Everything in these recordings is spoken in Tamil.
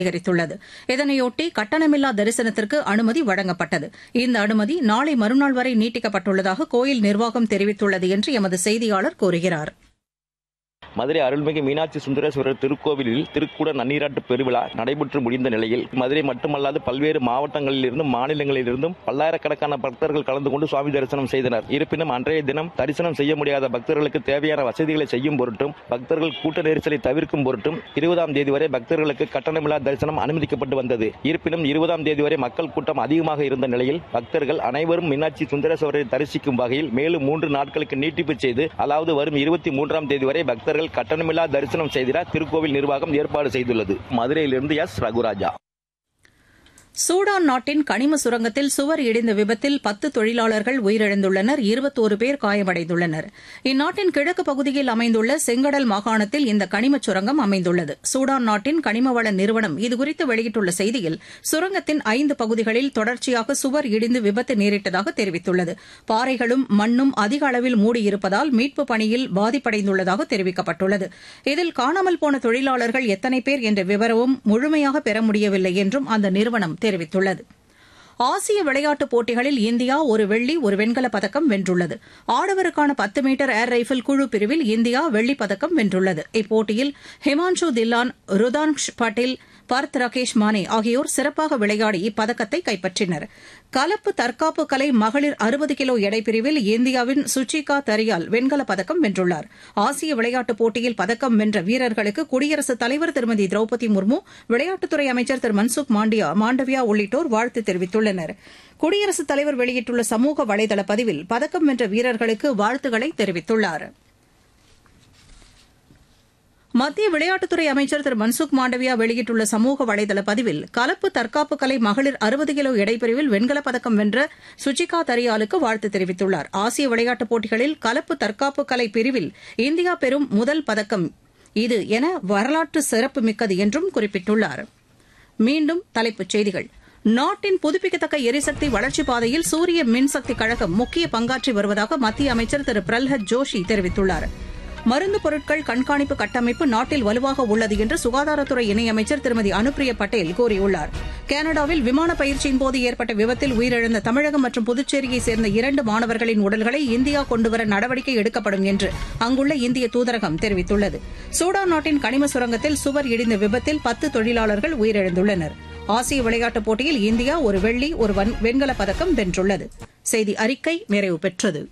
அதிகரித்துள்ளது இதனையொட்டி கட்டணமில்லா தரிசனத்திற்கு அனுமதி வழங்கப்பட்டது இந்த அனுமதி நாளை மறுநாள் வரை நீட்டிக்கப்பட்டுள்ளதாக கோயில் நிர்வாகம் தெரிவித்துள்ளது என்று எமது செய்தியாளர் கூறுகிறார் மதுரை அருள்மிகு மீனாட்சி சுந்தரேஸ்வரர் திருக்கோவிலில் திருக்கூட நன்னீராட்டு பெருவிழா நடைபெற்று முடிந்த நிலையில் மதுரை மட்டுமல்லாது பல்வேறு மாவட்டங்களிலிருந்தும் மாநிலங்களிலிருந்தும் பல்லாயிரக்கணக்கான பக்தர்கள் கலந்து கொண்டு சுவாமி தரிசனம் செய்தனர் இருப்பினும் அன்றைய தினம் தரிசனம் செய்ய முடியாத பக்தர்களுக்கு தேவையான வசதிகளை செய்யும் பொருட்டும் பக்தர்கள் கூட்ட நெரிசலை தவிர்க்கும் பொருட்டும் இருபதாம் தேதி வரை பக்தர்களுக்கு கட்டணமில்லா தரிசனம் அனுமதிக்கப்பட்டு வந்தது இருப்பினும் இருபதாம் தேதி வரை மக்கள் கூட்டம் அதிகமாக இருந்த நிலையில் பக்தர்கள் அனைவரும் மீனாட்சி சுந்தரேஸ்வரரை தரிசிக்கும் வகையில் மேலும் மூன்று நாட்களுக்கு நீட்டிப்பு செய்து அதாவது வரும் இருபத்தி மூன்றாம் தேதி வரை பக்தர்கள் கட்டணமில்லா தரிசனம் செய்திட திருக்கோவில் நிர்வாகம் ஏற்பாடு செய்துள்ளது மதுரையிலிருந்து எஸ் ரகுராஜா சூடான் நாட்டின் கனிம சுரங்கத்தில் சுவர் இடிந்த விபத்தில் பத்து தொழிலாளர்கள் உயிரிழந்துள்ளனர் இருபத்தோரு பேர் காயமடைந்துள்ளனர் இந்நாட்டின் கிழக்கு பகுதியில் அமைந்துள்ள செங்கடல் மாகாணத்தில் இந்த கனிமச் சுரங்கம் அமைந்துள்ளது சூடான் நாட்டின் கனிமவள நிறுவனம் இதுகுறித்து வெளியிட்டுள்ள செய்தியில் சுரங்கத்தின் ஐந்து பகுதிகளில் தொடர்ச்சியாக சுவர் இடிந்து விபத்து நேரிட்டதாக தெரிவித்துள்ளது பாறைகளும் மண்ணும் அதிக அளவில் மூடியிருப்பதால் மீட்புப் பணியில் பாதிப்படைந்துள்ளதாக தெரிவிக்கப்பட்டுள்ளது இதில் காணாமல் போன தொழிலாளர்கள் எத்தனை பேர் என்ற விவரமும் முழுமையாக பெற முடியவில்லை என்றும் அந்த நிறுவனம் தெரிவித்துள்ளது ஆசிய விளையாட்டுப் போட்டிகளில் இந்தியா ஒரு வெள்ளி ஒரு வெண்கலப் பதக்கம் வென்றுள்ளது ஆடவருக்கான பத்து மீட்டர் ஏர் ரைபிள் குழு பிரிவில் இந்தியா வெள்ளிப் பதக்கம் வென்றுள்ளது இப்போட்டியில் ஹிமான்ஷு தில்லான் ருதான்ஷ் பட்டேல் பர்த் ராகேஷ் மானே ஆகியோர் சிறப்பாக விளையாடி இப்பதக்கத்தை கைப்பற்றினர் கலப்பு தற்காப்பு கலை மகளிர் அறுபது கிலோ எடைப்பிரிவில் இந்தியாவின் சுச்சிகா தரியால் வெண்கலப் பதக்கம் வென்றுள்ளார் ஆசிய விளையாட்டுப் போட்டியில் பதக்கம் வென்ற வீரர்களுக்கு குடியரசுத் தலைவர் திருமதி திரௌபதி முர்மு விளையாட்டுத்துறை அமைச்சர் திரு மன்சுக் மாண்டியா மாண்டவியா உள்ளிட்டோர் வாழ்த்து தெரிவித்துள்ளனர் குடியரசுத் தலைவர் வெளியிட்டுள்ள சமூக வலைதள பதிவில் பதக்கம் வென்ற வீரர்களுக்கு வாழ்த்துக்களை தெரிவித்துள்ளாா் மத்திய விளையாட்டுத்துறை அமைச்சர் திரு மன்சுக் மாண்டவியா வெளியிட்டுள்ள சமூக வலைதள பதிவில் கலப்பு தற்காப்பு கலை மகளிர் அறுபது கிலோ எடைப்பிரிவில் வெண்கலப் பதக்கம் வென்ற சுச்சிகா தரியாலுக்கு வாழ்த்து தெரிவித்துள்ளார் ஆசிய விளையாட்டுப் போட்டிகளில் கலப்பு தற்காப்பு கலை பிரிவில் இந்தியா பெறும் முதல் பதக்கம் இது என வரலாற்று சிறப்புமிக்கது என்றும் குறிப்பிட்டுள்ளார் மீண்டும் தலைப்புச் செய்திகள் நாட்டின் புதுப்பிக்கத்தக்க எரிசக்தி வளர்ச்சிப் பாதையில் சூரிய மின்சக்தி கழகம் முக்கிய பங்காற்றி வருவதாக மத்திய அமைச்சர் திரு பிரல்ஹத் ஜோஷி தெரிவித்துள்ளாா் மருந்து பொருட்கள் கண்காணிப்பு கட்டமைப்பு நாட்டில் வலுவாக உள்ளது என்று சுகாதாரத்துறை இணையமைச்சர் திருமதி அனுப்பிரியா பட்டேல் கூறியுள்ளார் கனடாவில் விமான பயிற்சியின் போது ஏற்பட்ட விபத்தில் உயிரிழந்த தமிழகம் மற்றும் புதுச்சேரியைச் சேர்ந்த இரண்டு மாணவர்களின் உடல்களை இந்தியா கொண்டுவர நடவடிக்கை எடுக்கப்படும் என்று அங்குள்ள இந்திய தூதரகம் தெரிவித்துள்ளது சூடான் நாட்டின் கனிம சுரங்கத்தில் சுவர் இடிந்த விபத்தில் பத்து தொழிலாளர்கள் உயிரிழந்துள்ளனர் ஆசிய விளையாட்டுப் போட்டியில் இந்தியா ஒரு வெள்ளி ஒரு வெண்கலப் பதக்கம் வென்றுள்ளது செய்தி அறிக்கை நிறைவு பெற்றது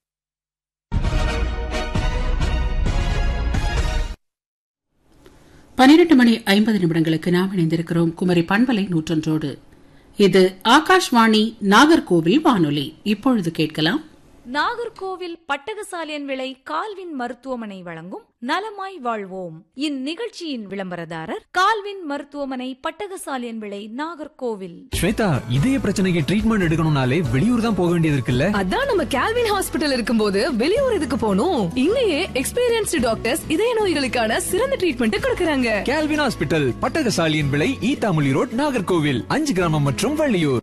பனிரெண்டு மணி ஐம்பது நிமிடங்களுக்கு நாம் இணைந்திருக்கிறோம் குமரி பண்பலை நூற்றொன்றோடு இது ஆகாஷ்வாணி நாகர்கோவில் வானொலி இப்பொழுது கேட்கலாம் நாகர்கோவில் பட்டகசாலியன் விளை கால்வின் மருத்துவமனை வழங்கும் நலமாய் வாழ்வோம் இந்நிகழ்ச்சியின் விளம்பரதாரர் கால்வின் மருத்துவமனை பட்டகசாலியன் விளை நாகர்கோவில் ஸ்வேதா இதய பிரச்சனைக்கு ட்ரீட்மெண்ட் எடுக்கணும்னாலே வெளியூர் தான் போக வேண்டியது இருக்குல்ல அதான் நம்ம கேல்வின் ஹாஸ்பிட்டல் இருக்கும்போது வெளியூர் எதுக்கு போகணும் இங்கேயே எக்ஸ்பீரியன்ஸ்டு டாக்டர்ஸ் இதய நோய்களுக்கான சிறந்த ட்ரீட்மெண்ட் கொடுக்கறாங்க கேல்வின் ஹாஸ்பிட்டல் பட்டகசாலியின் விலை ஈத்தாமொழி ரோட் நாகர்கோவில் அஞ்சு கிராமம் மற்றும் வள்ளியூர்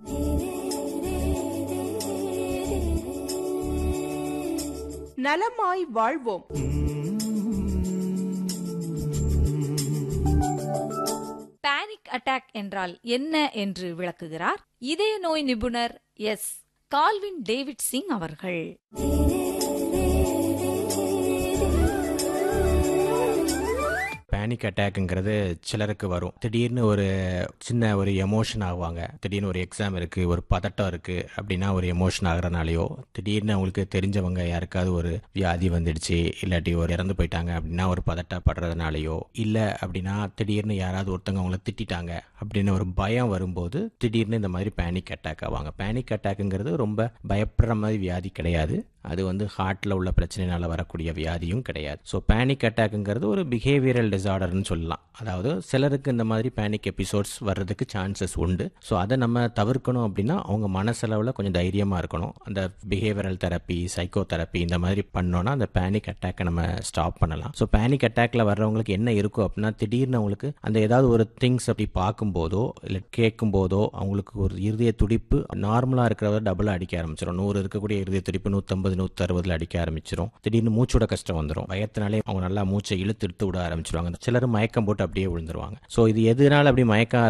நலமாய் வாழ்வோம் பேனிக் அட்டாக் என்றால் என்ன என்று விளக்குகிறார் இதய நோய் நிபுணர் எஸ் கால்வின் டேவிட் சிங் அவர்கள் பேனிக் அட்டாக்ங்கிறது சிலருக்கு வரும் திடீர்னு ஒரு சின்ன ஒரு எமோஷன் ஆகுவாங்க திடீர்னு ஒரு எக்ஸாம் இருக்குது ஒரு பதட்டம் இருக்குது அப்படின்னா ஒரு எமோஷன் ஆகிறனாலையோ திடீர்னு அவங்களுக்கு தெரிஞ்சவங்க யாருக்காவது ஒரு வியாதி வந்துடுச்சு இல்லாட்டி ஒரு இறந்து போயிட்டாங்க அப்படின்னா ஒரு பதட்டப்படுறதுனாலையோ இல்லை அப்படின்னா திடீர்னு யாராவது ஒருத்தவங்க அவங்கள திட்டாங்க அப்படின்னு ஒரு பயம் வரும்போது திடீர்னு இந்த மாதிரி பேனிக் அட்டாக் ஆவாங்க பேனிக் அட்டாக்குங்கிறது ரொம்ப பயப்படுற மாதிரி வியாதி கிடையாது அது வந்து ஹார்ட்டில் உள்ள பிரச்சனைனால வரக்கூடிய வியாதியும் கிடையாது ஸோ பேனிக் அட்டாக்குங்கிறது ஒரு பிஹேவியரல் டிசார்டர்னு சொல்லலாம் அதாவது சிலருக்கு இந்த மாதிரி பேனிக் எபிசோட்ஸ் வர்றதுக்கு சான்சஸ் உண்டு ஸோ அதை நம்ம தவிர்க்கணும் அப்படின்னா அவங்க மனசளவில் கொஞ்சம் தைரியமாக இருக்கணும் அந்த பிஹேவியரல் தெரப்பி சைக்கோ தெரப்பி இந்த மாதிரி பண்ணோன்னா அந்த பேனிக் அட்டாக்கை நம்ம ஸ்டாப் பண்ணலாம் ஸோ பேனிக் அட்டாக்ல வர்றவங்களுக்கு என்ன இருக்கும் அப்படின்னா திடீர்னு அவங்களுக்கு அந்த ஏதாவது ஒரு திங்ஸ் அப்படி பார்க்கும்போதோ இல்லை கேட்கும் போதோ அவங்களுக்கு ஒரு இருதய துடிப்பு நார்மலாக இருக்கிறத டபுளாக அடிக்க ஆரம்பிச்சிடும் நூறு இருக்கக்கூடிய இருதய துடிப்பு நூற்றம்பது நூற்றம்பது நூற்றி அறுபதுல அடிக்க ஆரம்பிச்சிரும் திடீர்னு மூச்சோட கஷ்டம் வந்துடும் பயத்தினாலே அவங்க நல்லா மூச்சை இழுத்து இழுத்து விட ஆரம்பிச்சிருவாங்க சிலர் மயக்கம் போட்டு அப்படியே விழுந்துருவாங்க ஸோ இது எதனால அப்படி மயக்கம்